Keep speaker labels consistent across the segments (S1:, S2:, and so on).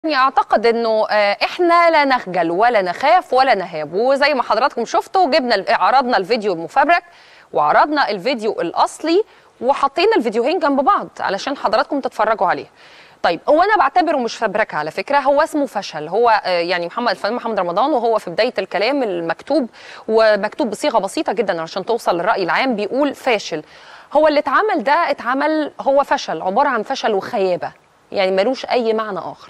S1: يعني اعتقد انه آه، احنا لا نخجل ولا نخاف ولا نهاب وزي ما حضراتكم شفتوا جبنا ال- عرضنا الفيديو المفبرك وعرضنا الفيديو الاصلي وحطينا الفيديوهين جنب بعض علشان حضراتكم تتفرجوا عليه طيب هو انا بعتبره مش فبركه على فكره هو اسمه فشل هو آه، يعني محمد الفنان محمد رمضان وهو في بدايه الكلام المكتوب ومكتوب بصيغه بسيطه جدا عشان توصل للراي العام بيقول فاشل هو اللي اتعمل ده اتعمل هو فشل عباره عن فشل وخيابه يعني ملوش اي معنى اخر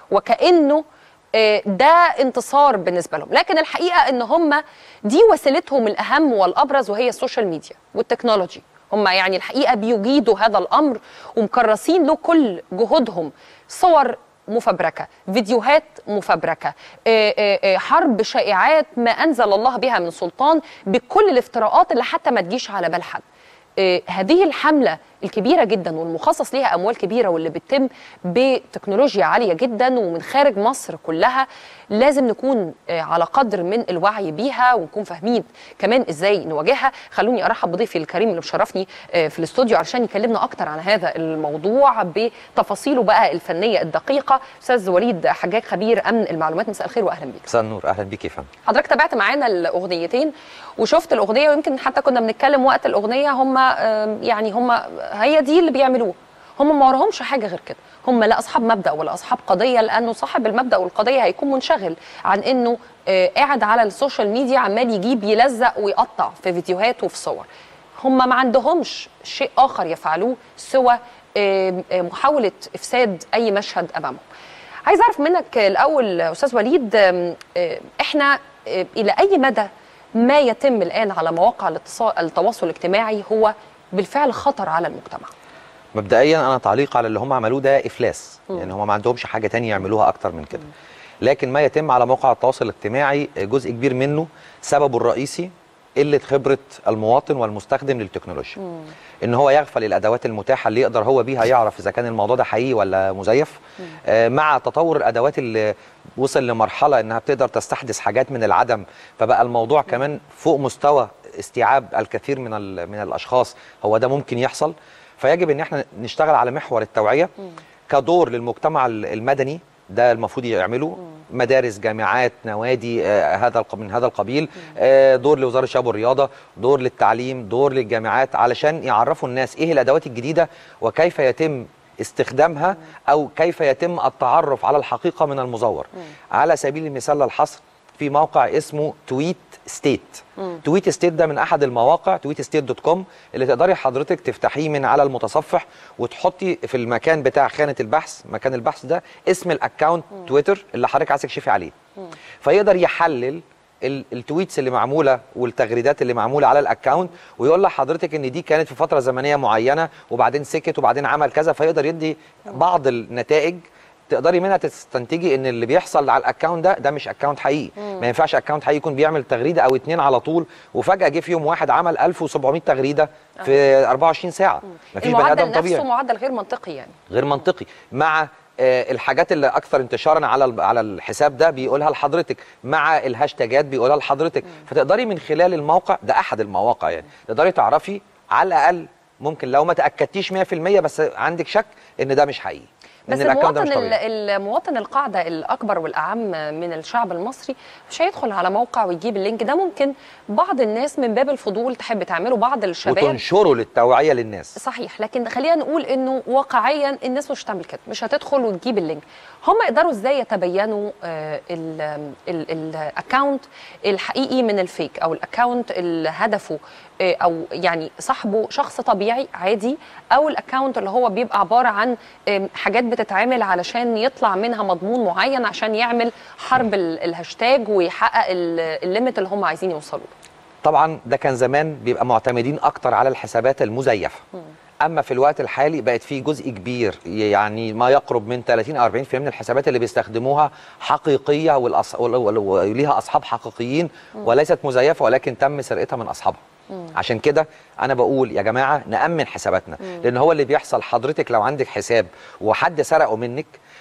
S1: وكانه آه، ده انتصار بالنسبه لهم لكن الحقيقه ان هم دي وسيلتهم الاهم والابرز وهي السوشيال ميديا والتكنولوجي هم يعني الحقيقه بيجيدوا هذا الامر ومكرسين له كل جهودهم صور مفبركه فيديوهات مفبركه آه، آه، آه، حرب شائعات ما انزل الله بها من سلطان بكل الافتراءات اللي حتى ما تجيش على بال حد آه، هذه الحملة الكبيرة جدا والمخصص ليها أموال كبيرة واللي بتتم بتكنولوجيا عالية جدا ومن خارج مصر كلها لازم نكون آه، على قدر من الوعي بيها ونكون فاهمين كمان ازاي نواجهها خلوني ارحب بضيفي الكريم اللي مشرفني آه، في الاستوديو علشان يكلمنا اكتر عن هذا الموضوع بتفاصيله بقى الفنية الدقيقة استاذ وليد حجاج خبير امن المعلومات مساء الخير واهلا بيك
S2: مساء النور اهلا بيك يا فندم
S1: حضرتك تابعت معانا الاغنيتين وشفت الاغنيه ويمكن حتى كنا بنتكلم وقت الاغنيه هم آم، يعني هم هي دي اللي بيعملوه هم ما وراهمش حاجه غير كده هم لا اصحاب مبدا ولا اصحاب قضيه لانه صاحب المبدا والقضيه هيكون منشغل عن انه آه، قاعد على السوشيال ميديا عمال يجيب يلزق ويقطع في فيديوهات وفي صور هم ما عندهمش شيء اخر يفعلوه سوى آم، آم، محاوله افساد اي مشهد امامهم عايز اعرف منك الاول استاذ وليد آم، آه، احنا آه، الى اي مدى ما يتم الان على مواقع الاتصال التواصل الاجتماعي هو بالفعل خطر على المجتمع
S2: مبدئيا انا تعليق على اللي هم عملوه ده افلاس يعني هم ما عندهمش حاجه تانية يعملوها اكتر من كده لكن ما يتم على مواقع التواصل الاجتماعي جزء كبير منه سببه الرئيسي قله خبره المواطن والمستخدم للتكنولوجيا ان هو يغفل الادوات المتاحه اللي يقدر هو بيها يعرف اذا كان الموضوع ده حقيقي ولا مزيف آه مع تطور الادوات اللي وصل لمرحله انها بتقدر تستحدث حاجات من العدم فبقى الموضوع كمان فوق مستوى استيعاب الكثير من ال- من الاشخاص هو ده ممكن يحصل فيجب ان احنا نشتغل على محور التوعيه كدور للمجتمع ال- المدني ده المفروض يعمله مدارس جامعات نوادي آه هذا الق- من هذا القبيل آه دور لوزاره الشباب والرياضه دور للتعليم دور للجامعات علشان يعرفوا الناس ايه الادوات الجديده وكيف يتم استخدامها او كيف يتم التعرف على الحقيقه من المزور على سبيل المثال للحصر في موقع اسمه تويت ستيت تويت ستيت ده من احد المواقع تويت ستيت دوت كوم اللي تقدري حضرتك تفتحيه من على المتصفح وتحطي في المكان بتاع خانه البحث مكان البحث ده اسم الاكونت تويتر اللي حضرتك عايزك تكشفي عليه فيقدر يحلل ال- التويتس اللي معموله والتغريدات اللي معموله على الاكونت ويقول لحضرتك ان دي كانت في فتره زمنيه معينه وبعدين سكت وبعدين عمل كذا فيقدر يدي بعض النتائج تقدري منها تستنتجي ان اللي بيحصل على الاكونت ده ده مش اكونت حقيقي ما ينفعش اكونت حقيقي يكون بيعمل تغريده او اتنين على طول وفجاه جه في يوم واحد عمل 1700 تغريده في 24 ساعه مفيش بني
S1: المعدل
S2: ادم طبيعي
S1: نفسه معدل غير منطقي يعني
S2: غير منطقي مع آه، الحاجات اللي اكثر انتشارا على ال- على الحساب ده بيقولها لحضرتك مع الهاشتاجات بيقولها لحضرتك فتقدري من خلال الموقع ده احد المواقع يعني تقدري تعرفي على الاقل ممكن لو ما تاكدتيش 100% بس عندك شك ان ده مش حقيقي
S1: بس
S2: ان الاكونت ده مش
S1: المواطن
S2: طبيعي
S1: ال- المواطن القاعده الاكبر والاعم من الشعب المصري مش هيدخل على موقع ويجيب اللينك ده ممكن بعض الناس من باب الفضول تحب تعمله بعض الشباب
S2: وتنشره للتوعيه للناس
S1: صحيح لكن خلينا نقول انه واقعيا الناس مش هتعمل كده مش هتدخل وتجيب اللينك هم يقدروا ازاي يتبينوا الاكونت الحقيقي من الفيك او الاكونت اللي هدفه آه، او يعني صاحبه شخص طبيعي عادي او الاكونت اللي هو بيبقى عباره عن آم، حاجات بتتعمل علشان يطلع منها مضمون معين عشان يعمل حرب ال- الهاشتاج ويحقق ال- الليميت اللي هم عايزين يوصلوا له
S2: طبعا ده كان زمان بيبقى معتمدين اكتر على الحسابات المزيفه اما في الوقت الحالي بقت في جزء كبير يعني ما يقرب من 30 او 40% من الحسابات اللي بيستخدموها حقيقيه والأص... وال- وال- وليها اصحاب حقيقيين وليست مزيفه ولكن تم سرقتها من اصحابها عشان كده انا بقول يا جماعه نامن حساباتنا لان هو اللي بيحصل حضرتك لو عندك حساب وحد سرقه منك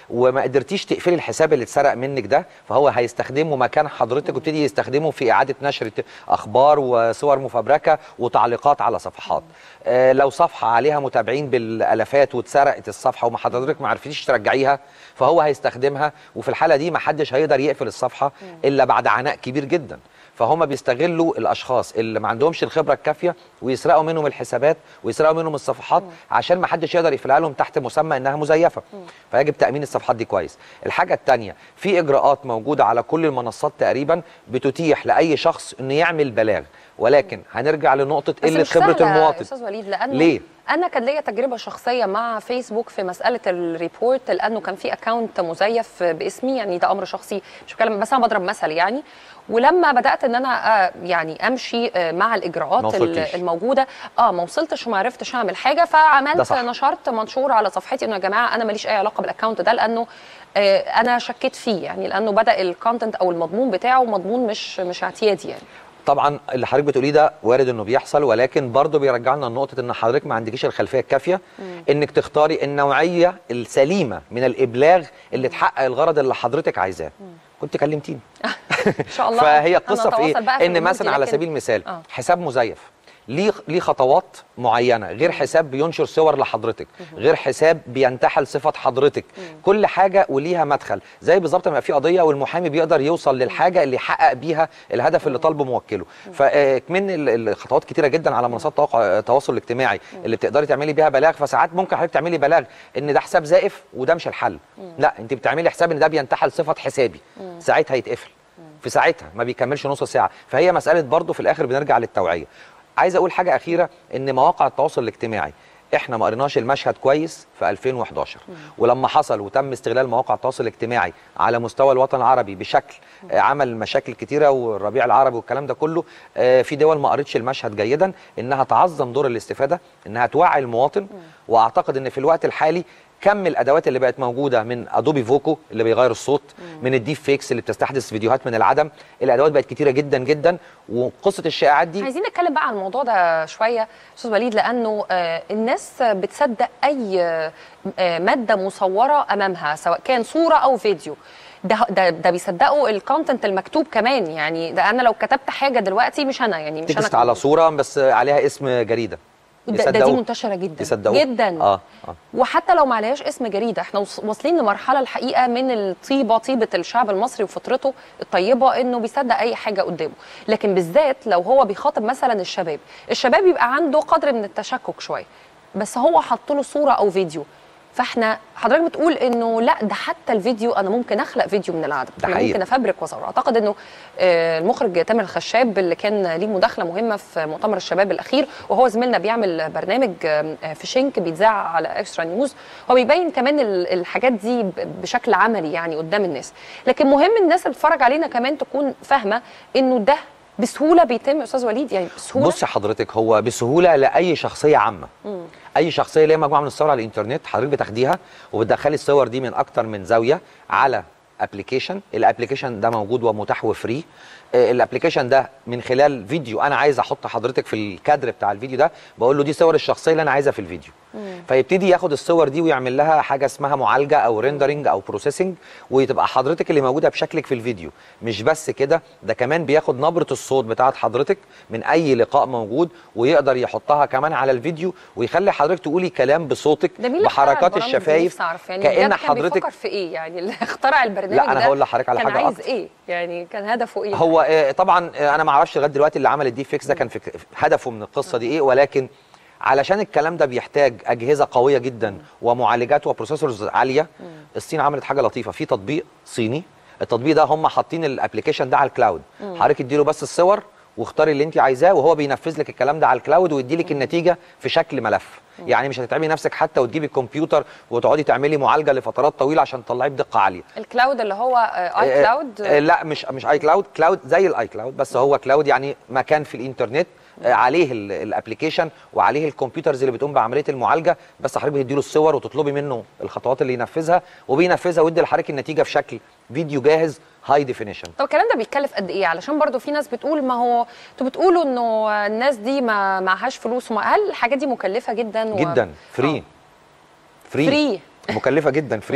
S2: وما قدرتيش تقفلي الحساب اللي اتسرق منك ده فهو هيستخدمه مكان حضرتك ويبتدي يستخدمه في اعاده نشر ت- اخبار وصور مفبركه وتعليقات على صفحات آه لو صفحه عليها متابعين بالالافات واتسرقت الصفحه وما حضرتك ما عرفتيش ترجعيها فهو هيستخدمها وفي الحاله دي ما حدش هيقدر يقفل الصفحه الا بعد عناء كبير جدا فهم بيستغلوا الاشخاص اللي ما عندهمش الخبره الكافيه ويسرقوا منهم الحسابات ويسرقوا منهم الصفحات عشان ما حدش يقدر يقفلها لهم تحت مسمى انها مزيفه فيجب تامين الصفحات دي كويس الحاجه الثانيه في اجراءات موجوده على كل المنصات تقريبا بتتيح لاي شخص انه يعمل بلاغ ولكن هنرجع لنقطه
S1: بس
S2: قله
S1: مش
S2: خبره
S1: سهلة يا
S2: المواطن
S1: استاذ وليد لانه
S2: ليه؟
S1: انا كان ليا تجربه شخصيه مع فيسبوك في مساله الريبورت لانه كان في اكونت مزيف باسمي يعني ده امر شخصي مش بتكلم بس انا بضرب مثل يعني ولما بدات ان انا آه، يعني امشي آه، مع
S2: ما
S1: الاجراءات
S2: وصلتيش.
S1: ال- الموجوده اه ما وصلتش وما عرفتش اعمل حاجه
S2: ده
S1: فعملت
S2: صح.
S1: نشرت منشور على صفحتي انه يا جماعه انا ماليش اي علاقه بالاكونت ده لانه آه، انا شكيت فيه يعني لانه بدا الكونتنت او المضمون بتاعه مضمون مش مش اعتيادي يعني
S2: طبعا اللي حضرتك بتقوليه ده وارد انه بيحصل ولكن برضه بيرجعنا لنقطه ان حضرتك ما عندكيش الخلفيه الكافيه انك تختاري النوعيه السليمه من الابلاغ اللي تحقق الغرض اللي حضرتك عايزاه كنت كلمتيني
S1: ان شاء الله
S2: فهي القصه في
S1: هنتواصل بقى في
S2: ايه ان
S1: الأمور دي،
S2: مثلا على
S1: لكن-
S2: سبيل المثال
S1: آه.
S2: حساب مزيف ليه ليه خطوات معينه غير حساب بينشر صور لحضرتك غير حساب بينتحل صفه حضرتك كل حاجه وليها مدخل زي بالظبط ما يبقى في قضيه والمحامي بيقدر يوصل للحاجه اللي يحقق بيها الهدف اللي طالبه موكله فكمان الخطوات كتيره جدا على منصات التواق- التواصل الاجتماعي اللي بتقدري تعملي بيها بلاغ فساعات ممكن حضرتك تعملي بلاغ ان ده حساب زائف وده مش الحل لا انت بتعملي حساب ان ده بينتحل صفه حسابي ساعتها يتقفل في ساعتها ما بيكملش نص ساعه فهي مساله برضه في الاخر بنرجع للتوعيه عايز اقول حاجه اخيره ان مواقع التواصل الاجتماعي احنا ما قريناش المشهد كويس في 2011 ولما حصل وتم استغلال مواقع التواصل الاجتماعي على مستوى الوطن العربي بشكل آه، عمل مشاكل كتيره والربيع العربي والكلام ده كله آه، في دول ما قريتش المشهد جيدا انها تعظم دور الاستفاده انها توعي المواطن واعتقد ان في الوقت الحالي كم الادوات اللي بقت موجوده من ادوبي فوكو اللي بيغير الصوت من الديب فيكس اللي بتستحدث فيديوهات من العدم الادوات بقت كتيره جدا جدا وقصه الشائعات دي
S1: عايزين نتكلم بقى عن الموضوع ده شويه استاذ وليد لانه آه، الناس بتصدق اي آه، آه، ماده مصوره امامها سواء كان صوره او فيديو ده ده ده بيصدقوا الكونتنت المكتوب كمان يعني ده انا لو كتبت حاجه دلوقتي مش انا يعني مش انا
S2: تكست على صوره بس عليها اسم جريده
S1: ده, ده دي
S2: يصدقوه.
S1: منتشره جدا
S2: يصدقوه.
S1: جدا
S2: اه اه
S1: وحتى لو ما عليهاش اسم جريده احنا وص- واصلين لمرحله الحقيقه من الطيبه طيبه الشعب المصري وفطرته الطيبه انه بيصدق اي حاجه قدامه لكن بالذات لو هو بيخاطب مثلا الشباب الشباب يبقى عنده قدر من التشكك شويه بس هو حط له صوره او فيديو فاحنا حضرتك بتقول انه لا ده حتى الفيديو انا ممكن اخلق فيديو من العدم
S2: ده
S1: انا
S2: حقيقي.
S1: ممكن افبرك واصور اعتقد انه آه، المخرج تامر الخشاب اللي كان ليه مداخله مهمه في مؤتمر الشباب الاخير وهو زميلنا بيعمل برنامج آه، في شنك بيتذاع على اكسترا نيوز هو بيبين كمان ال- الحاجات دي ب- بشكل عملي يعني قدام الناس لكن مهم الناس اللي بتتفرج علينا كمان تكون فاهمه انه ده بسهوله بيتم يا استاذ وليد يعني بسهوله
S2: بص حضرتك هو بسهوله لاي شخصيه عامه اي شخصيه ليها مجموعه من الصور على الانترنت حضرتك بتاخديها وبتدخلي الصور دي من اكتر من زاويه على ابلكيشن الابلكيشن ده موجود ومتاح وفري آه، الابلكيشن ده من خلال فيديو انا عايز احط حضرتك في الكادر بتاع الفيديو ده بقول له دي صور الشخصيه اللي انا عايزها في الفيديو فيبتدي ياخد الصور دي ويعمل لها حاجه اسمها معالجه او ريندرنج او بروسيسنج وتبقى حضرتك اللي موجوده بشكلك في الفيديو مش بس كده ده كمان بياخد نبره الصوت بتاعت حضرتك من اي لقاء موجود ويقدر يحطها كمان على الفيديو ويخلي حضرتك تقولي كلام بصوتك
S1: ده مين اللي اخترع
S2: بحركات
S1: البرامج دي؟
S2: الشفايف
S1: نفسي أعرف يعني
S2: كأن
S1: بجد كان
S2: حضرتك
S1: بيفكر في ايه يعني اللي اخترع البرنامج
S2: لا، أنا
S1: ده
S2: هقول لحضرتك على
S1: كان
S2: حاجة
S1: عايز
S2: أكتر.
S1: ايه يعني كان هدفه ايه
S2: هو آه، طبعا آه، انا ما اعرفش لغايه دلوقتي اللي عمل الديب فيكس ده كان فك... هدفه من القصه دي ايه ولكن علشان الكلام ده بيحتاج اجهزه قويه جدا ومعالجات وبروسيسورز عاليه الصين عملت حاجه لطيفه في تطبيق صيني التطبيق ده هم حاطين الابلكيشن ده على الكلاود حضرتك اديله بس الصور واختاري اللي انت عايزاه وهو بينفذ لك الكلام ده على الكلاود ويدي لك النتيجه في شكل ملف يعني مش هتتعبي نفسك حتى وتجيبي الكمبيوتر وتقعدي تعملي معالجه لفترات طويله عشان تطلعيه بدقه عاليه
S1: الكلاود اللي هو اي كلاود
S2: آه، آه، لا مش مش اي كلاود كلاود زي الاي كلاود بس هو كلاود يعني مكان في الانترنت آه، عليه ال- الابليكيشن وعليه الكمبيوترز اللي بتقوم بعمليه المعالجه بس حضرتك بتديله الصور وتطلبي منه الخطوات اللي ينفذها وبينفذها ويدي لحضرتك النتيجه في شكل فيديو جاهز هاي ديفينيشن
S1: طب الكلام ده بيتكلف قد ايه علشان برضو في ناس بتقول ما هو انتوا بتقولوا انه الناس دي ما معهاش فلوس وما هل الحاجات دي مكلفه جدا و...
S2: جدا فري
S1: فري
S2: مكلفه جدا فري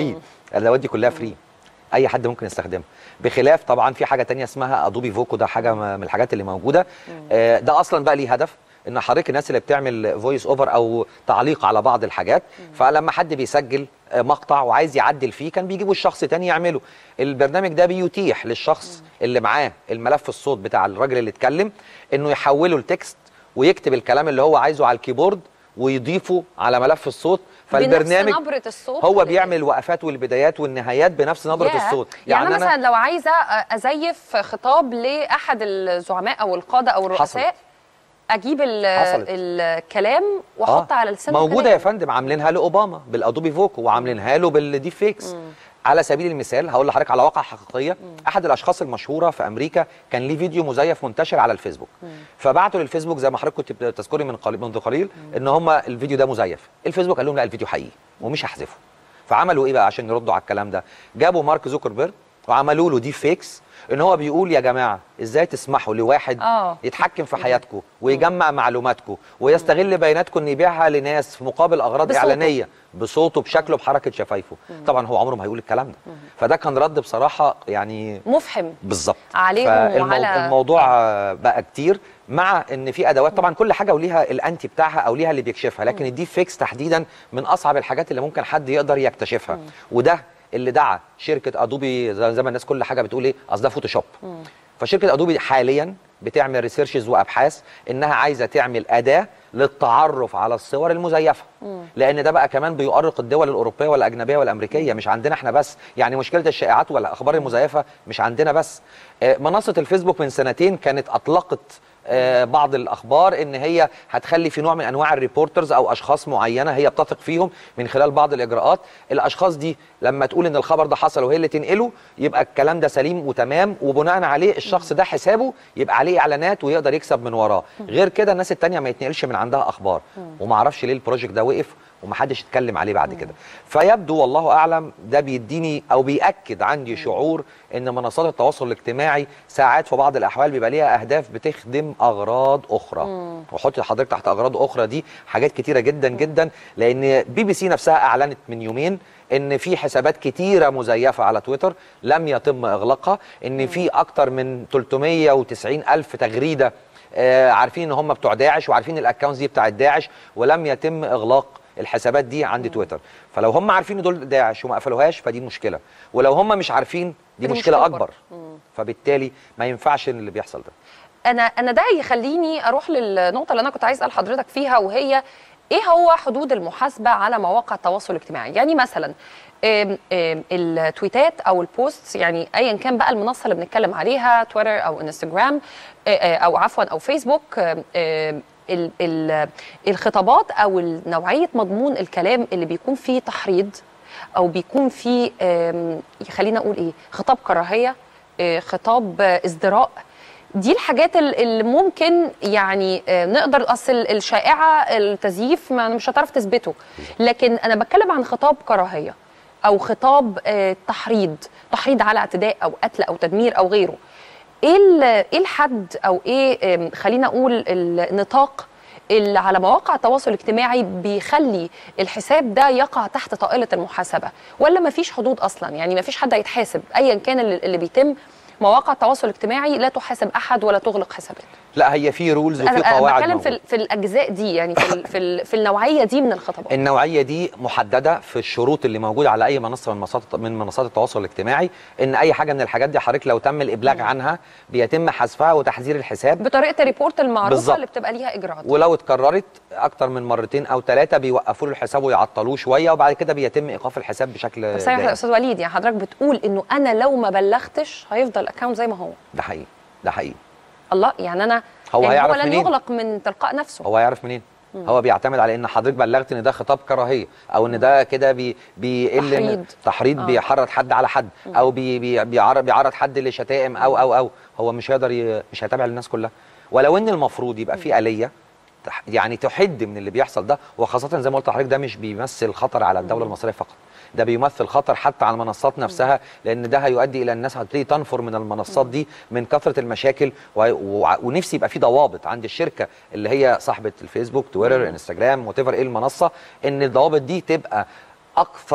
S2: الادوات دي كلها فري اي حد ممكن يستخدمها بخلاف طبعا في حاجه تانية اسمها ادوبي فوكو ده حاجه م- من الحاجات اللي موجوده آه، ده اصلا بقى ليه هدف ان حضرتك الناس اللي بتعمل فويس اوفر او تعليق على بعض الحاجات فلما حد بيسجل آه، مقطع وعايز يعدل فيه كان بيجيبوا الشخص تاني يعمله البرنامج ده بيتيح للشخص اللي معاه الملف الصوت بتاع الراجل اللي اتكلم انه يحوله لتكست ويكتب الكلام اللي هو عايزه على الكيبورد ويضيفه على ملف الصوت فالبرنامج
S1: بنفس نبره الصوت
S2: هو
S1: ولا
S2: بيعمل الوقفات والبدايات والنهايات بنفس نبره
S1: ياه.
S2: الصوت
S1: يعني, انا مثلا لو عايزه ازيف خطاب لاحد الزعماء او القاده او الرؤساء
S2: حصلت.
S1: اجيب ال-
S2: حصلت.
S1: الكلام واحط
S2: آه.
S1: على لسانه
S2: موجوده
S1: كلام.
S2: يا فندم عاملينها لاوباما بالادوبي فوكو وعاملينها له بالديب فيكس على سبيل المثال هقول لحضرتك على واقع حقيقيه احد الاشخاص المشهوره في امريكا كان ليه فيديو مزيف منتشر على الفيسبوك فبعتوا للفيسبوك زي ما حضرتك كنت بتذكري من قليل منذ قليل ان هم الفيديو ده مزيف الفيسبوك قال لهم لا الفيديو حقيقي ومش هحذفه فعملوا ايه بقى عشان يردوا على الكلام ده جابوا مارك زوكربيرج وعملوا له ديب فيكس ان هو بيقول يا جماعه ازاي تسمحوا لواحد
S1: آه.
S2: يتحكم في حياتكم ويجمع معلوماتكم ويستغل بياناتكم ان يبيعها لناس في مقابل اغراض
S1: بصوته.
S2: اعلانيه بصوته بشكله بحركه شفايفه طبعا هو عمره ما هيقول الكلام ده فده كان رد بصراحه يعني
S1: مفحم
S2: بالظبط
S1: عليهم
S2: فالمو...
S1: وعلى-
S2: الموضوع آه، بقى كتير مع ان في ادوات طبعا كل حاجه وليها الانتي بتاعها او ليها اللي بيكشفها لكن الديب فيكس تحديدا من اصعب الحاجات اللي ممكن حد يقدر يكتشفها وده اللي دعا شركه ادوبي زي زي ما الناس كل حاجه بتقول ايه اصل ده فوتوشوب فشركه ادوبي حاليا بتعمل ريسيرشز وابحاث انها عايزه تعمل اداه للتعرف على الصور المزيفه لان ده بقى كمان بيؤرق الدول الاوروبيه والاجنبيه والامريكيه مش عندنا احنا بس يعني مشكله الشائعات والاخبار المزيفه مش عندنا بس آه، منصه الفيسبوك من سنتين كانت اطلقت آه، بعض الاخبار ان هي هتخلي في نوع من انواع الريبورترز او اشخاص معينه هي بتثق فيهم من خلال بعض الاجراءات الاشخاص دي لما تقول ان الخبر ده حصل وهي اللي تنقله يبقى الكلام ده سليم وتمام وبناء عليه الشخص ده حسابه يبقى عليه اعلانات ويقدر يكسب من وراه غير كده الناس التانية ما يتنقلش من عندها اخبار وما اعرفش ليه البروجكت ده وقف ومحدش اتكلم عليه بعد كده فيبدو والله اعلم ده بيديني او بياكد عندي شعور ان منصات التواصل الاجتماعي ساعات في بعض الاحوال بيبقى ليها اهداف بتخدم اغراض اخرى وحط حضرتك تحت اغراض اخرى دي حاجات كتيره جدا جدا لان بي بي سي نفسها اعلنت من يومين ان في حسابات كتيره مزيفه على تويتر لم يتم اغلاقها ان في اكتر من 390 الف تغريده آه، عارفين ان هم بتوع داعش وعارفين الاكونتس دي بتاعت داعش ولم يتم اغلاق الحسابات دي عند تويتر فلو هم عارفين ان دول داعش وما قفلوهاش فدي مشكله ولو هم مش عارفين دي
S1: دي
S2: مشكله
S1: مشكلة
S2: اكبر فبالتالي ما ينفعش اللي بيحصل ده
S1: انا انا ده يخليني اروح للنقطه اللي انا كنت عايز اسال حضرتك فيها وهي ايه هو حدود المحاسبه على مواقع التواصل الاجتماعي يعني مثلا آم، آم، التويتات او البوستس يعني ايا كان بقى المنصه اللي بنتكلم عليها تويتر او انستجرام آه، آه، او عفوا او فيسبوك آم، آم، ال- ال- الخطابات او نوعيه مضمون الكلام اللي بيكون فيه تحريض او بيكون فيه آم، خلينا اقول ايه خطاب كراهيه آه، خطاب آه، ازدراء دي الحاجات ال- اللي ممكن يعني آه، نقدر اصل الشائعه التزييف ما مش هتعرف تثبته لكن انا بتكلم عن خطاب كراهيه او خطاب آه، تحريض تحريض على اعتداء او قتل او تدمير او غيره ايه ال- ايه الحد او ايه آم، خلينا اقول النطاق اللي على مواقع التواصل الاجتماعي بيخلي الحساب ده يقع تحت طائله المحاسبه ولا مفيش حدود اصلا يعني مفيش حد هيتحاسب ايا كان اللي اللي بيتم مواقع التواصل الاجتماعي لا تحاسب احد ولا تغلق حسابات
S2: لا هي في رولز وفي
S1: انا أنا
S2: قواعد
S1: بتكلم في,
S2: موجودة.
S1: ال- في الاجزاء دي يعني في ال- في, ال- في النوعيه دي من الخطابات
S2: النوعيه دي محدده في الشروط اللي موجوده على اي منصه من منصات من منصات التواصل الاجتماعي ان اي حاجه من الحاجات دي حضرتك لو تم الابلاغ عنها بيتم حذفها وتحذير الحساب
S1: بطريقه الريبورت المعروفه
S2: بالظبط.
S1: اللي بتبقى ليها اجراءات
S2: ولو اتكررت اكتر من مرتين او ثلاثه بيوقفوا له الحساب ويعطلوه شويه وبعد كده بيتم ايقاف الحساب بشكل
S1: بس يا
S2: دائم.
S1: استاذ وليد يعني حضرتك بتقول انه انا لو ما بلغتش هيفضل الاكونت زي ما هو
S2: ده حقيقي ده حقيقي
S1: الله يعني انا
S2: هو
S1: يعني
S2: هيعرف
S1: هو لن
S2: منين؟
S1: يغلق من تلقاء نفسه
S2: هو هيعرف منين هو بيعتمد على ان حضرتك بلغت ان ده خطاب كراهيه او ان ده كده بي بيقل
S1: تحريض.
S2: تحريض
S1: آه.
S2: بيحرض حد على حد او بي بي بيعرض بيعرض حد لشتائم او او او هو مش هيقدر ي... مش هيتابع الناس كلها ولو ان المفروض يبقى في آلية تح- يعني تحد من اللي بيحصل ده وخاصة زي ما قلت لحضرتك ده مش بيمثل خطر على الدولة المصرية فقط ده بيمثل خطر حتى على المنصات نفسها لان ده هيؤدي الى الناس هتبتدي تنفر من المنصات دي من كثره المشاكل و... و... ونفسي يبقى في ضوابط عند الشركه اللي هي صاحبه الفيسبوك تويتر انستجرام وات ايه المنصه ان الضوابط دي تبقى اكثر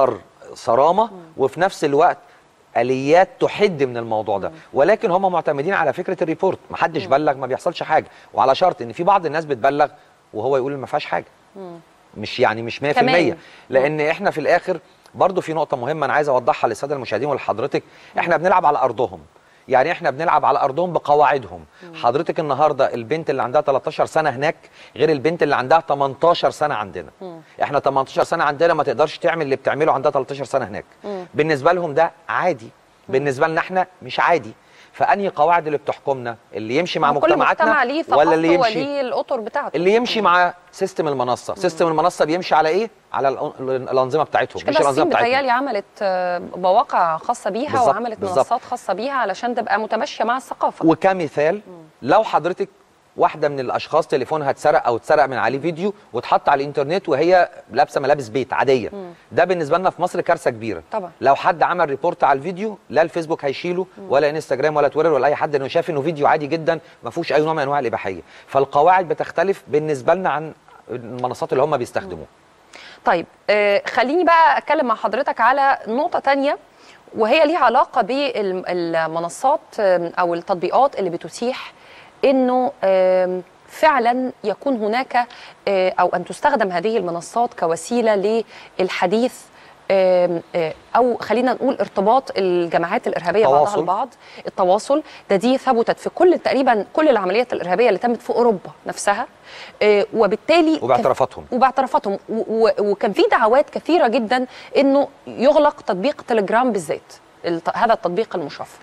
S2: صرامه وفي نفس الوقت اليات تحد من الموضوع ده ولكن هم معتمدين على فكره الريبورت ما حدش بلغ ما بيحصلش حاجه وعلى شرط ان في بعض الناس بتبلغ وهو يقول ما فيهاش حاجه مش يعني مش 100%
S1: كمان.
S2: لان احنا في الاخر برضو في نقطه مهمه انا عايز اوضحها للساده المشاهدين ولحضرتك احنا بنلعب على ارضهم يعني احنا بنلعب على ارضهم بقواعدهم حضرتك النهارده البنت اللي عندها 13 سنه هناك غير البنت اللي عندها 18 سنه عندنا احنا 18 سنه عندنا ما تقدرش تعمل اللي بتعمله عندها 13 سنه هناك بالنسبه لهم ده عادي بالنسبه لنا احنا مش عادي فانهي قواعد اللي بتحكمنا اللي يمشي مع
S1: كل مجتمع
S2: مجتمعاتنا
S1: ليه
S2: ولا اللي
S1: ثقافته
S2: يمشي
S1: وليه الاطر بتاعته
S2: اللي يمشي مع سيستم المنصه سيستم المنصه بيمشي على ايه على الأن- الانظمه بتاعتهم
S1: مش كده الصين بتهيألي عملت آه، مواقع خاصه بيها
S2: بالظبط،
S1: وعملت
S2: بالظبط.
S1: منصات خاصه بيها علشان تبقى متماشيه مع الثقافه
S2: وكمثال لو حضرتك واحده من الاشخاص تليفونها اتسرق او اتسرق من عليه فيديو واتحط على الانترنت وهي لابسه ملابس بيت عاديه ده بالنسبه لنا في مصر كارثه كبيره
S1: طبعا.
S2: لو حد عمل ريبورت على الفيديو لا الفيسبوك هيشيله ولا انستجرام ولا تويتر ولا اي حد انه شايف انه فيديو عادي جدا ما فيهوش اي نوع من انواع الاباحيه فالقواعد بتختلف بالنسبه لنا عن المنصات اللي هم بيستخدموها
S1: طيب آه خليني بقى اتكلم مع حضرتك على نقطه تانية وهي ليها علاقه بالمنصات آم، او التطبيقات اللي بتتيح انه آم، فعلا يكون هناك آه، او ان تستخدم هذه المنصات كوسيله للحديث آم، آه، او خلينا نقول ارتباط الجماعات الارهابيه بعضها
S2: تواصل.
S1: البعض التواصل ده دي ثبتت في كل تقريبا كل العمليات الارهابيه اللي تمت في اوروبا نفسها آه، وبالتالي كان-
S2: وباعترافاتهم
S1: وباعترافاتهم و- و- وكان في دعوات كثيره جدا انه يغلق تطبيق تليجرام بالذات الت- هذا التطبيق المشفر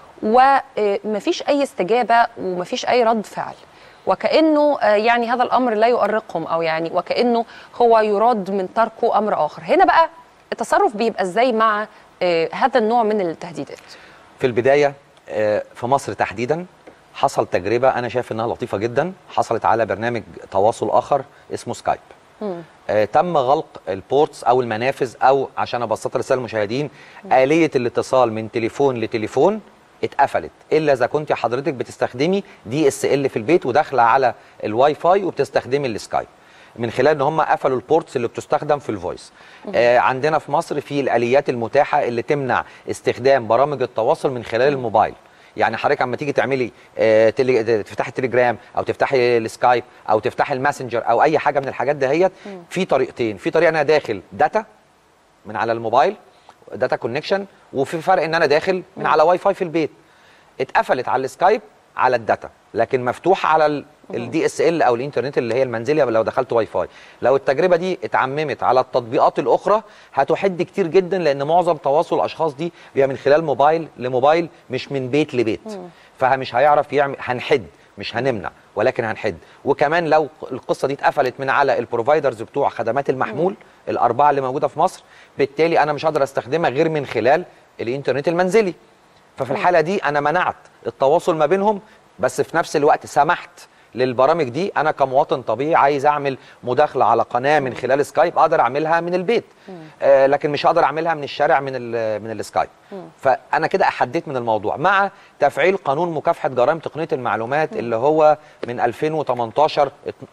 S1: ومفيش اي استجابه ومفيش اي رد فعل وكانه آه، يعني هذا الامر لا يؤرقهم او يعني وكانه هو يراد من تركه امر اخر هنا بقى التصرف بيبقى ازاي مع آه، هذا النوع من التهديدات
S2: في البدايه آه، في مصر تحديدا حصل تجربه انا شايف انها لطيفه جدا حصلت على برنامج تواصل اخر اسمه سكايب آه، تم غلق البورتس او المنافذ او عشان ابسط رساله المشاهدين اليه الاتصال من تليفون لتليفون اتقفلت الا اذا كنت حضرتك بتستخدمي دي اس ال في البيت وداخله على الواي فاي وبتستخدمي السكايب من خلال ان هم قفلوا البورتس اللي بتستخدم في الفويس آه عندنا في مصر في الاليات المتاحه اللي تمنع استخدام برامج التواصل من خلال الموبايل يعني حضرتك اما تيجي تعملي آه تلي... تفتحي التليجرام او تفتحي السكايب او تفتحي الماسنجر او اي حاجه من الحاجات دهيت في طريقتين في طريقه انا داخل داتا من على الموبايل داتا كونكشن وفي فرق ان انا داخل من على واي فاي في البيت اتقفلت على السكايب على الداتا لكن مفتوحه على الدي اس ال او الانترنت اللي هي المنزليه لو دخلت واي فاي لو التجربه دي اتعممت على التطبيقات الاخرى هتحد كتير جدا لان معظم تواصل الاشخاص دي بيبقى من خلال موبايل لموبايل مش من بيت لبيت فمش هيعرف يعمل هنحد مش هنمنع ولكن هنحد وكمان لو القصه دي اتقفلت من على البروفايدرز بتوع خدمات المحمول الاربعه اللي موجوده في مصر بالتالي انا مش هقدر استخدمها غير من خلال الانترنت المنزلي ففي الحاله دي انا منعت التواصل ما بينهم بس في نفس الوقت سمحت للبرامج دي انا كمواطن طبيعي عايز اعمل مداخله على قناه من خلال سكايب اقدر اعملها من البيت آه لكن مش هقدر اعملها من الشارع من ال من السكايب فانا كده احددت من الموضوع مع تفعيل قانون مكافحه جرائم تقنيه المعلومات اللي هو من 2018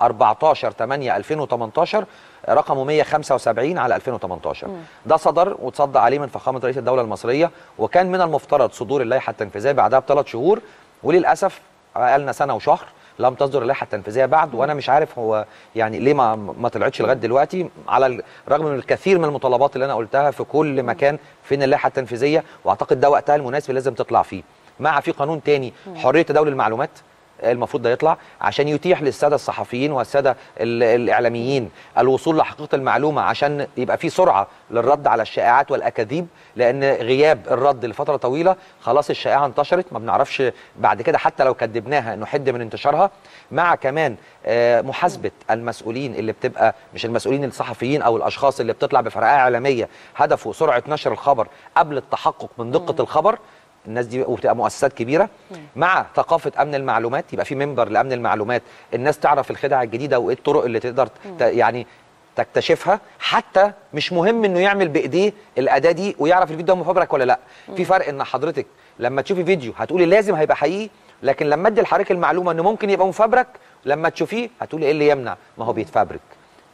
S2: 14 8 2018 رقمه 175 على 2018 ده صدر وتصدى عليه من فخامه رئيس الدوله المصريه وكان من المفترض صدور اللائحه التنفيذيه بعدها بثلاث شهور وللاسف بقالنا سنه وشهر لم تصدر اللائحه التنفيذيه بعد وانا مش عارف هو يعني ليه ما ما طلعتش لغايه دلوقتي على الرغم من الكثير من المطالبات اللي انا قلتها في كل مكان فين اللائحه التنفيذيه واعتقد ده وقتها المناسب اللي لازم تطلع فيه مع في قانون تاني حريه تداول المعلومات المفروض ده يطلع عشان يتيح للساده الصحفيين والساده ال- الاعلاميين الوصول لحقيقه المعلومه عشان يبقى في سرعه للرد على الشائعات والاكاذيب لان غياب الرد لفتره طويله خلاص الشائعه انتشرت ما بنعرفش بعد كده حتى لو كدبناها نحد من انتشارها مع كمان آه، محاسبه المسؤولين اللي بتبقى مش المسؤولين الصحفيين او الاشخاص اللي بتطلع بفرقعه اعلاميه هدفه سرعه نشر الخبر قبل التحقق من دقه الخبر الناس دي وبتبقى مؤسسات كبيره مع ثقافه امن المعلومات يبقى في منبر لامن المعلومات الناس تعرف الخدع الجديده وايه الطرق اللي تقدر ت- يعني تكتشفها حتى مش مهم انه يعمل بايديه الاداه دي ويعرف الفيديو ده مفبرك ولا لا في فرق ان حضرتك لما تشوفي فيديو هتقولي لازم هيبقى حقيقي لكن لما ادي لحضرتك المعلومه انه ممكن يبقى مفبرك لما تشوفيه هتقولي ايه اللي يمنع ما هو بيتفبرك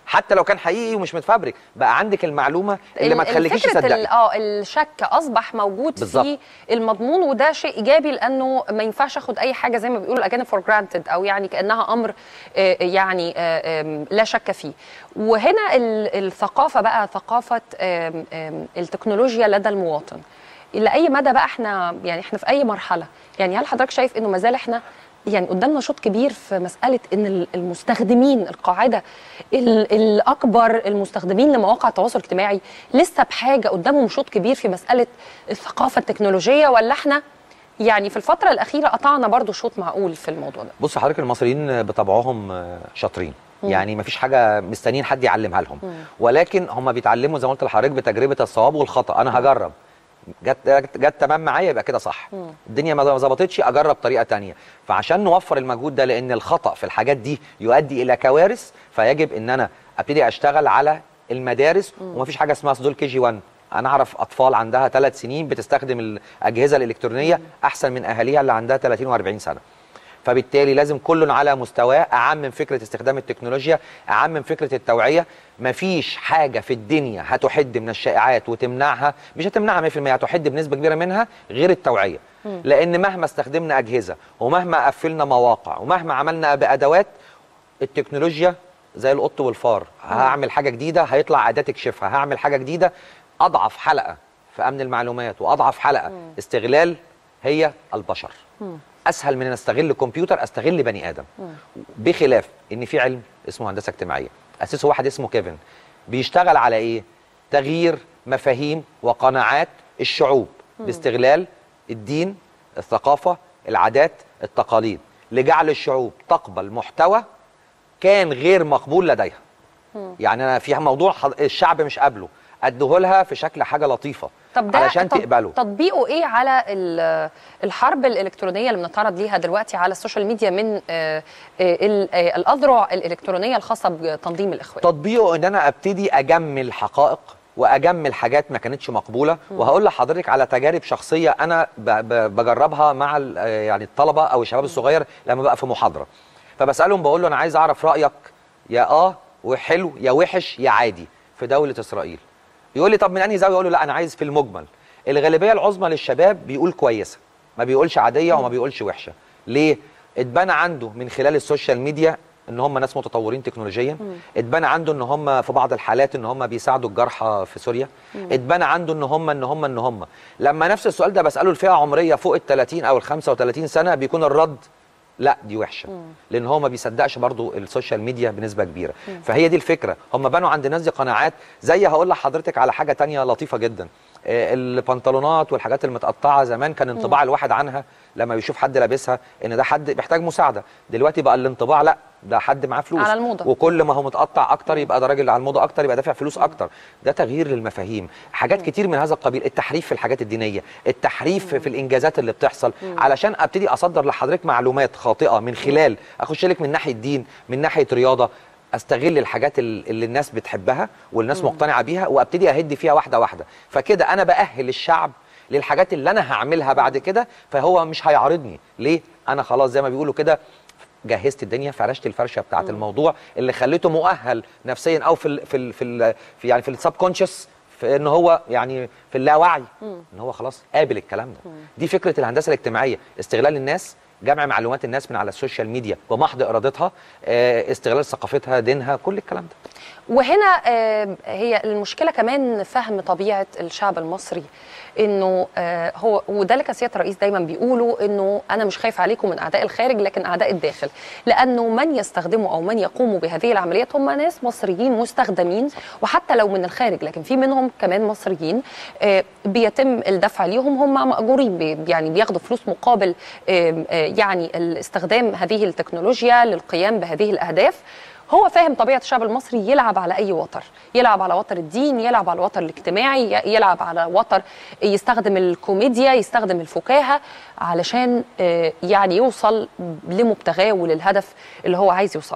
S2: حتى لو كان حقيقي ومش متفبرك بقى عندك المعلومه اللي ما
S1: ال-
S2: تخليكيش
S1: فكرة ال-
S2: تصدقي
S1: اه الشك اصبح موجود
S2: بالظبط.
S1: في المضمون وده شيء ايجابي لانه ما ينفعش اخد اي حاجه زي ما بيقولوا الاجانب فور جرانتد او يعني كانها امر آه، يعني آه، آم، لا شك فيه وهنا ال- الثقافه بقى ثقافه آم، آم، التكنولوجيا لدى المواطن الى اي مدى بقى احنا يعني احنا في اي مرحله يعني هل حضرتك شايف انه ما زال احنا يعني قدامنا شوط كبير في مساله ان ال- المستخدمين القاعده ال- الاكبر المستخدمين لمواقع التواصل الاجتماعي لسه بحاجه قدامهم شوط كبير في مساله الثقافه التكنولوجيه ولا احنا يعني في الفتره الاخيره قطعنا برضو شوط معقول في الموضوع ده
S2: بص حضرتك المصريين بطبعهم آه، شاطرين يعني ما فيش حاجه مستنيين حد يعلمها لهم ولكن هم بيتعلموا زي ما قلت لحضرتك بتجربه الصواب والخطا انا هجرب جت جت جت تمام معايا يبقى كده صح الدنيا ما ظبطتش اجرب طريقه تانية فعشان نوفر المجهود ده لان الخطا في الحاجات دي يؤدي الى كوارث فيجب ان انا ابتدي اشتغل على المدارس ومفيش حاجه اسمها صدور كي جي 1 انا اعرف اطفال عندها ثلاث سنين بتستخدم الاجهزه الالكترونيه احسن من اهاليها اللي عندها 30 و40 سنه فبالتالي لازم كل على مستواه اعمم فكره استخدام التكنولوجيا اعمم فكره التوعيه مفيش حاجه في الدنيا هتحد من الشائعات وتمنعها مش هتمنعها 100% هتحد بنسبه كبيره منها غير التوعيه لان مهما استخدمنا اجهزه ومهما قفلنا مواقع ومهما عملنا بادوات التكنولوجيا زي القط والفار هعمل حاجه جديده هيطلع اداه تكشفها هعمل حاجه جديده اضعف حلقه في امن المعلومات واضعف حلقه استغلال هي البشر اسهل من ان استغل كمبيوتر استغل بني ادم بخلاف ان في علم اسمه هندسه اجتماعيه اسسه واحد اسمه كيفن بيشتغل على ايه تغيير مفاهيم وقناعات الشعوب باستغلال الدين الثقافه العادات التقاليد لجعل الشعوب تقبل محتوى كان غير مقبول لديها يعني انا في موضوع حض- الشعب مش قابله اديهولها في شكل حاجه لطيفه
S1: طب ده
S2: علشان
S1: طب
S2: تقبله
S1: تطبيقه ايه على ال- الحرب الالكترونيه اللي بنتعرض ليها دلوقتي على السوشيال ميديا من آه، آه، ال- آه، الاذرع الالكترونيه الخاصه بتنظيم الاخوان
S2: تطبيقه ان انا ابتدي اجمل حقائق واجمل حاجات ما كانتش مقبوله وهقول لحضرتك على تجارب شخصيه انا ب- ب- بجربها مع ال- آه يعني الطلبه او الشباب الصغير لما بقى في محاضره فبسالهم بقول له انا عايز اعرف رايك يا اه وحلو يا وحش يا عادي في دوله اسرائيل يقول لي طب من انهي زاويه اقول له لا انا عايز في المجمل الغالبيه العظمى للشباب بيقول كويسه ما بيقولش عاديه وما بيقولش وحشه ليه اتبنى عنده من خلال السوشيال ميديا ان هم ناس متطورين تكنولوجيا اتبنى عنده ان هم في بعض الحالات ان هم بيساعدوا الجرحى في سوريا اتبنى عنده ان هم ان هم ان هم لما نفس السؤال ده بساله لفئه عمريه فوق ال 30 او ال 35 سنه بيكون الرد لا دي وحشه لان هو ما بيصدقش برضو السوشيال ميديا بنسبه كبيره فهي دي الفكره هم بنوا عند الناس دي قناعات زي هقول لحضرتك على حاجه تانية لطيفه جدا آه، البنطلونات والحاجات المتقطعه زمان كان انطباع الواحد عنها لما بيشوف حد لابسها ان ده حد محتاج مساعده دلوقتي بقى الانطباع لا ده حد معاه فلوس
S1: على الموضة.
S2: وكل ما هو متقطع اكتر يبقى ده راجل على الموضه اكتر يبقى دافع فلوس اكتر ده تغيير للمفاهيم حاجات كتير من هذا القبيل التحريف في الحاجات الدينيه التحريف في الانجازات اللي بتحصل علشان ابتدي اصدر لحضرتك معلومات خاطئه من خلال اخش لك من ناحيه دين من ناحيه رياضه استغل الحاجات ال- اللي الناس بتحبها والناس مقتنعه بيها وابتدي اهد فيها واحده واحده فكده انا باهل الشعب للحاجات اللي انا هعملها بعد كده فهو مش هيعارضني ليه انا خلاص زي ما بيقولوا كده جهزت الدنيا فرشت الفرشه بتاعه الموضوع اللي خليته مؤهل نفسيا او في ال في ال في, ال في يعني في السب كونشس في ان هو يعني في اللاوعي ان هو خلاص قابل الكلام ده دي فكره الهندسه الاجتماعيه استغلال الناس جمع معلومات الناس من على السوشيال ميديا بمحض ارادتها آه، استغلال ثقافتها دينها كل الكلام ده
S1: وهنا آه، هي المشكله كمان فهم طبيعه الشعب المصري انه آه، هو وده اللي كان سياده الرئيس دايما بيقولوا انه انا مش خايف عليكم من اعداء الخارج لكن اعداء الداخل لانه من يستخدموا او من يقوموا بهذه العمليات هم ناس مصريين مستخدمين وحتى لو من الخارج لكن في منهم كمان مصريين آه، بيتم الدفع ليهم هم مأجورين بي- يعني بياخدوا فلوس مقابل آه، آه، يعني الاستخدام هذه التكنولوجيا للقيام بهذه الاهداف هو فاهم طبيعه الشعب المصري يلعب على اي وتر يلعب على وتر الدين يلعب على الوتر الاجتماعي ي- يلعب على وتر يستخدم الكوميديا يستخدم الفكاهه علشان آه، يعني يوصل لمبتغاه وللهدف اللي هو عايز يوصله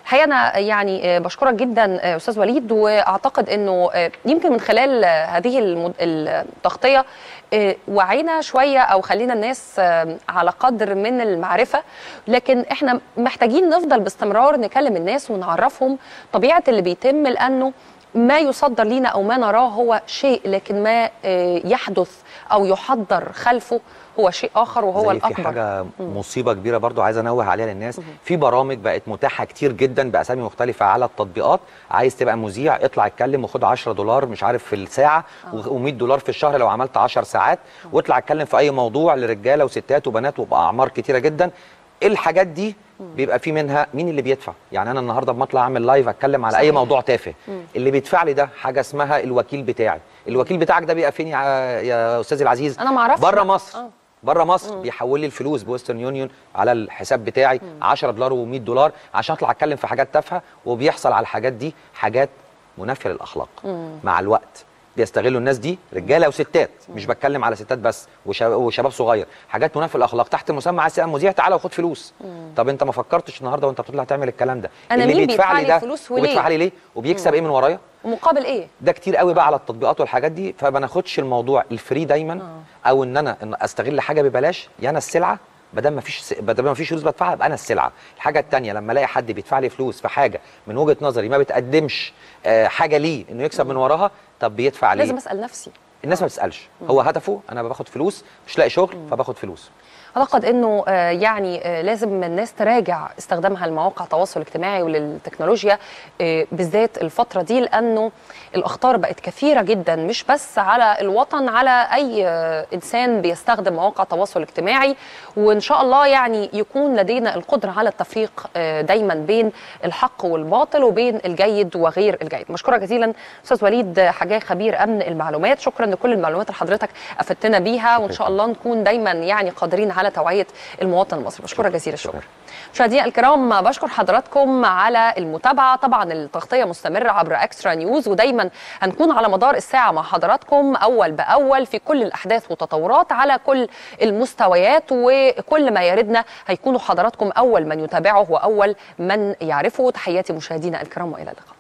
S1: الحقيقه انا يعني آه، بشكرك جدا آه، استاذ وليد واعتقد انه آه، يمكن من خلال آه، هذه المد- التغطيه آه، وعينا شويه او خلينا الناس آه، على قدر من المعرفه لكن احنا محتاجين نفضل باستمرار نكلم الناس ونعرفهم طبيعه اللي بيتم لانه ما يصدر لينا او ما نراه هو شيء لكن ما آه، يحدث او يحضر خلفه هو شيء اخر وهو
S2: زي
S1: الاكبر
S2: في حاجه مصيبه كبيره برضو عايز انوه عليها للناس في برامج بقت متاحه كتير جدا باسامي مختلفه على التطبيقات عايز تبقى مذيع اطلع اتكلم وخد 10 دولار مش عارف في الساعه و100 دولار في الشهر لو عملت 10 ساعات واطلع اتكلم في اي موضوع لرجاله وستات وبنات وباعمار كتيره جدا الحاجات دي بيبقى في منها مين اللي بيدفع يعني انا النهارده بما اطلع اعمل لايف اتكلم على اي
S1: صحيح.
S2: موضوع تافه اللي بيدفع لي ده حاجه اسمها الوكيل بتاعي الوكيل بتاعك ده بيبقى فين يا يا استاذي العزيز
S1: أنا ما أعرفش
S2: بره
S1: بقى.
S2: مصر
S1: آه.
S2: بره مصر بيحول لي الفلوس بويسترن يونيون على الحساب بتاعي 10 دولار و100 دولار عشان اطلع اتكلم في حاجات تافهه وبيحصل على الحاجات دي حاجات منافيه للاخلاق مع الوقت بيستغلوا الناس دي رجاله وستات مش بتكلم على ستات بس وشباب, وشباب صغير حاجات منافيه للاخلاق تحت مسمى عايز تبقى مذيع تعالى وخد فلوس طب انت ما فكرتش النهارده وانت بتطلع تعمل الكلام ده
S1: أنا
S2: اللي
S1: مين
S2: بيدفع
S1: بيدفع
S2: لي
S1: لي
S2: ده
S1: فلوس وليه؟
S2: وبيدفع لي ليه وبيكسب ايه من ورايا
S1: مقابل ايه
S2: ده كتير قوي بقى على التطبيقات والحاجات دي فما ناخدش الموضوع الفري دايما او ان انا إن استغل حاجه ببلاش يا انا السلعه ما دام ما فيش ما دام ما فيش فلوس بدفعها يبقى انا السلعه الحاجه الثانيه لما الاقي حد بيدفع لي فلوس في حاجه من وجهه نظري ما بتقدمش آه، حاجه ليه انه يكسب من وراها طب بيدفع ليه
S1: لازم اسال نفسي
S2: الناس ما بتسالش هو هدفه انا باخد فلوس مش لاقي شغل فباخد فلوس
S1: اعتقد انه آه، يعني آه، لازم الناس تراجع استخدامها لمواقع التواصل الاجتماعي وللتكنولوجيا آه، بالذات الفتره دي لانه الاخطار بقت كثيره جدا مش بس على الوطن على اي آه، انسان بيستخدم مواقع التواصل الاجتماعي وان شاء الله يعني يكون لدينا القدره على التفريق آه، دايما بين الحق والباطل وبين الجيد وغير الجيد مشكوره جزيلا استاذ وليد حجاج خبير امن المعلومات شكرا لكل المعلومات اللي حضرتك افدتنا بيها وان شاء الله نكون دايما يعني قادرين على توعيه المواطن المصري بشكرك جزيل الشكر مشاهدينا الكرام بشكر حضراتكم على المتابعه طبعا التغطيه مستمره عبر اكسترا نيوز ودايما هنكون على مدار الساعه مع حضراتكم اول باول في كل الاحداث والتطورات على كل المستويات وكل ما يردنا هيكونوا حضراتكم اول من يتابعه واول من يعرفه تحياتي مشاهدينا الكرام والى اللقاء